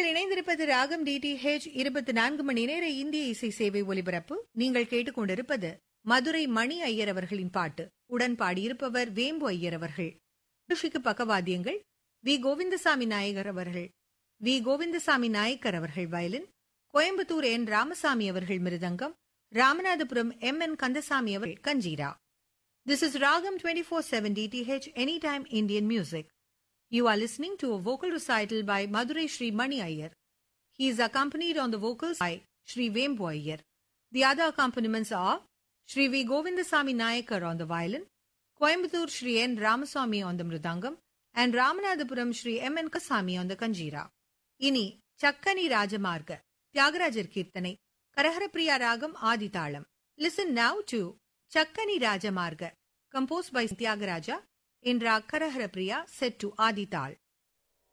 இணைந்திருப்பது ராகம் டிடிஹெச் இருபத்தி நான்கு மணி நேர இந்திய இசை சேவை ஒலிபரப்பு நீங்கள் கேட்டுக்கொண்டிருப்பது மதுரை மணி ஐயர் அவர்களின் பாட்டு உடன் பாடியிருப்பவர் வேம்பு ஐயர் அவர்கள் நிகழ்ச்சிக்கு பக்கவாத்தியங்கள் வி கோவிந்தசாமி நாயகர் அவர்கள் வி கோவிந்தசாமி நாயக்கர் அவர்கள் வயலின் கோயம்புத்தூர் என் ராமசாமி அவர்கள் மிருதங்கம் ராமநாதபுரம் எம் என் கந்தசாமி அவர்கள் kanjira This is Ragam 24/7 DTH Anytime Indian Music. You are listening to a vocal recital by Madurai Sri Mani Iyer. He is accompanied on the vocals by Sri Vembu Iyer. The other accompaniments are Sri V. Govindasamy Nayakar on the violin, Coimbatore Sri N. Ramaswamy on the mridangam, and Ramanathapuram Sri M. N. Kasami on the kanjira. இனி சக்கனி ராஜமார்க தியாகராஜர் கீர்த்தனை கரஹரப்பிரியா ராகம் ஆதிதாளம் listen now to Chakkani Rajamarga compose by Thyagaraja in raag Kharaharapriya set to ஆதிதாள்